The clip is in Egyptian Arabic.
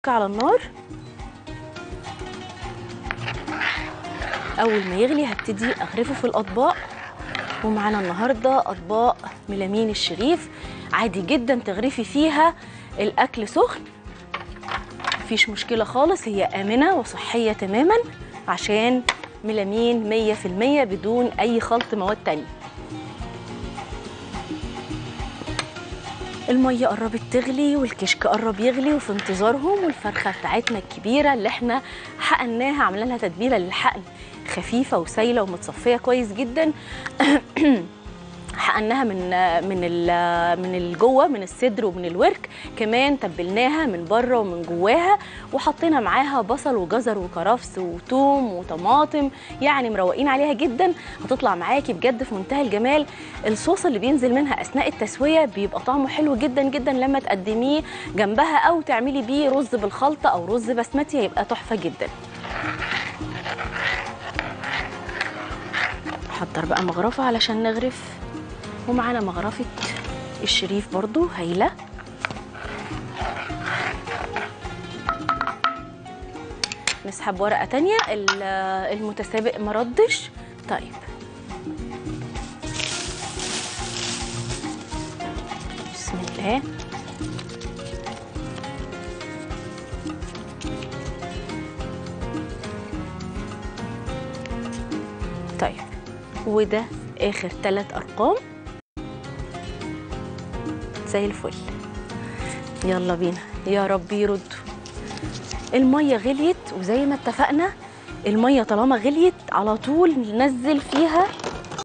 على النار اول ما يغلي هبتدي اغرفه في الاطباق ومعانا النهارده اطباق ميلامين الشريف عادي جدا تغرفي فيها الاكل سخن مفيش مشكله خالص هي امنه وصحيه تماما عشان ميلامين 100% بدون اي خلط مواد تانية المية قربت تغلي والكشك قرب يغلي وفي انتظارهم والفرخة بتاعتنا الكبيرة اللي احنا حقناها عملنا لها تتبيلة للحقن خفيفة وسايلة ومتصفية كويس جدا حقناها من من من الجوه من الصدر ومن الورك كمان تبلناها من بره ومن جواها وحطينا معاها بصل وجزر وكرفس وتوم وطماطم يعني مروقين عليها جدا هتطلع معاكي بجد في منتهى الجمال الصوص اللي بينزل منها اثناء التسويه بيبقى طعمه حلو جدا جدا لما تقدميه جنبها او تعملي بيه رز بالخلطه او رز بسمتي هيبقى تحفه جدا حضر بقى مغرفه علشان نغرف ومعانا مغرفة الشريف برضو هايلة نسحب ورقة تانية المتسابق مردش طيب بسم الله طيب وده اخر ثلاث ارقام زي الفل يلا بينا يا رب يردوا الميه غليت وزي ما اتفقنا الميه طالما غليت على طول ننزل فيها